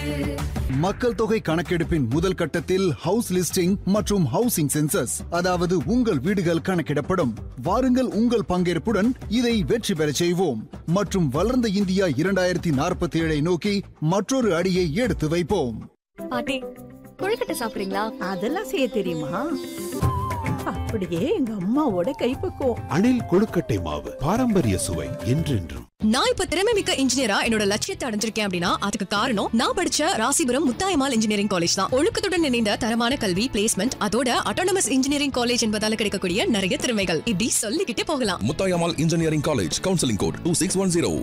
மக்கள் தொகை கணக்கெடுப்பின் முதல் கட்டத்தில் ஹவுஸ் லிஸ்டிங் மற்றும் ஹவுசிங் சென்சஸ் அதாவது உங்கள் வீடுகள் கணக்கிடப்படும் வாருங்கள் உங்கள் பங்கேற்புடன் இதை வெற்றி பெறச் செய்வோம் மற்றும் வளர்ந்த இந்தியா இரண்டாயிரத்தி நாற்பத்தி ஏழை நோக்கி மற்றொரு அடியை எடுத்து வைப்போம் பாட்டி கொழுக்கட்டை சாப்பிடுறீங்களா அதெல்லாம் செய்ய தெரியுமா அப்படியே எங்க அம்மாவோட கைப்பக்குவம் அணில் கொழுக்கட்டை மாவு பாரம்பரிய சுவை என்றென்றும் நான் இப்ப திறமை மிக்க இன்ஜினியரா என்னோட லட்சியத்தை அடைஞ்சிருக்கேன் அப்படின்னா அதுக்கு காரணம் நான் படிச்ச ராசிபுரம் முத்தாயமால் இன்ஜினியரிங் காலேஜ் தான் ஒழுக்கத்துடன் இணைந்த தரமான கல்வி பிளேஸ்மெண்ட் அதோட அட்டானமஸ் இன்ஜினியரிங் காலேஜ் என்பதால கிடைக்கக்கூடிய நிறைய திறமைகள் இப்படி சொல்லிக்கிட்டே போகலாம் Muthayammal engineering college counselling code two six one zero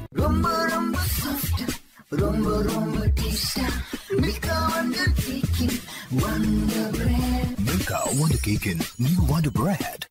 Milka Wonder Cake in New Wonder Bread.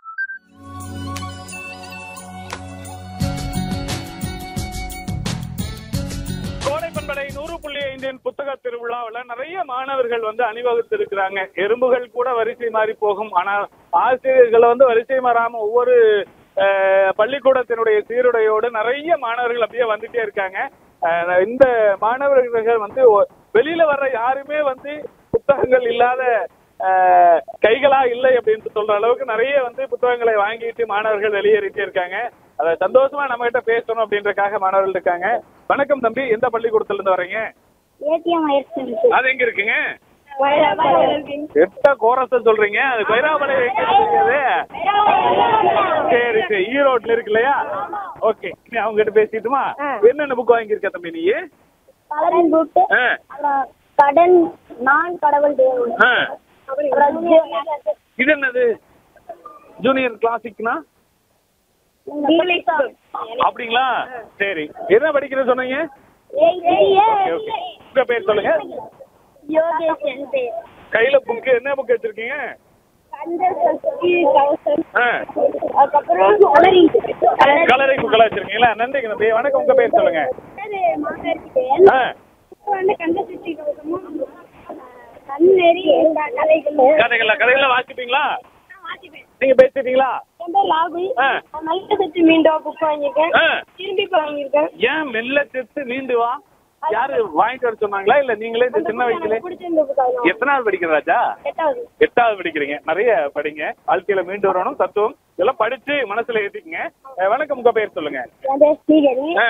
கோடை பண்பலை நூறு புள்ளி ஐந்தின் புத்தக திருவிழாவுல நிறைய மாணவர்கள் வந்து அணிவகுத்து இருக்கிறாங்க எறும்புகள் கூட வரிசை மாறி போகும் ஆனால் ஆசிரியர்கள் வந்து வரிசை மாறாம ஒவ்வொரு அஹ், பள்ளிக்கூடத்தினுடைய சீருடையோடு நிறைய மாணவர்கள் அப்படியே வந்துட்டே இருக்காங்க அஹ், இந்த மாணவர்கள் வந்து ஒ- வெளியில வர்ற யாருமே வந்து புத்தகங்கள் இல்லாத அஹ், கைகளா இல்லை அப்படின்னு சொல்ற அளவுக்கு நிறைய வந்து புத்தகங்களை வாங்கிட்டு மாணவர்கள் வெளியேறிட்டே இருக்காங்க அத சந்தோஷமா நம்ம கிட்ட பேசணும் அப்படின்றக்காக மாணவர்கள் இருக்காங்க வணக்கம் தம்பி எந்த பள்ளிக்கூடத்துல இருந்து வர்றீங்க ஏடிஎம் ஆயிடுச்சு அது எங்க இருக்குங்க எட்ட கோரஸ சொல்றீங்க அது பைராமலை எங்க இருக்குது சரி சரி ஈரோட்ல இருக்கு இல்லையா ஓகே நீ அவங்க கிட்ட பேசிட்டுமா என்னென்ன புக் வாங்கியிருக்க தம்பி நீ கலரிங் புக் ஆ, அப்புறம் கடன் நான் கடவுள் தேவன் ஆ. அப்புறம் இது என்னது ஜூனியர் கிளாசிக்னா இங்கிலீஷ் அப்படிங்களா சரி என்ன படிக்கிறது சொன்னீங்க ஓகே ஓகே உங்க பேர் சொல்லுங்க யோகேஷ் என் பேர் கையில புக் என்ன புக் வச்சிருக்கீங்க கந்த சஷ்டி கவசம் ஆ, அதுக்கப்புறம் கலரிங் கலரிங் புக்கெல்லாம் வச்சிருக்கீங்களா நன்றிங்க தம்பி வணக்கம் உங்க பேர் சொல்லுங்க ஆ, வந்து கந்த சஷ்டி கவசமும் கண்ணெறி எல்லா கலைகளும் கதைகளா கதைகள்லாம் வாசிப்பீங்களா வாசிப்பேன் நீங்க பேசிட்டீங்களா என் பேர் லாகுல் ஆ. நல்ல சஷ்டி மீண்டா புக் வாங்கியிருக்கேன் ஆ. திரும்பி இப்ப வாங்கியிருக்கேன் ஏன் மெல்ல செத்து நீண்டு வா யாரு வாங்கிட்டு வர சொன்னாங்களா இல்ல நீங்களே இந்த சின்ன வயசுல எனக்கு பிடிச்சிருந்த புக் அதெல்லாம் எத்தனாவது படிக்கிற ராஜா எட்டாவது எட்டாவது படிக்கிறீங்க நிறைய படிங்க வாழ்க்கையில மீண்டு வரணும் தத்துவம் இதெல்லாம் படிச்சு மனசுல ஏத்திக்கங்க அஹ் வணக்கம் உங்க பேர் சொல்லுங்க என் பேர் ஸ்ரீகரி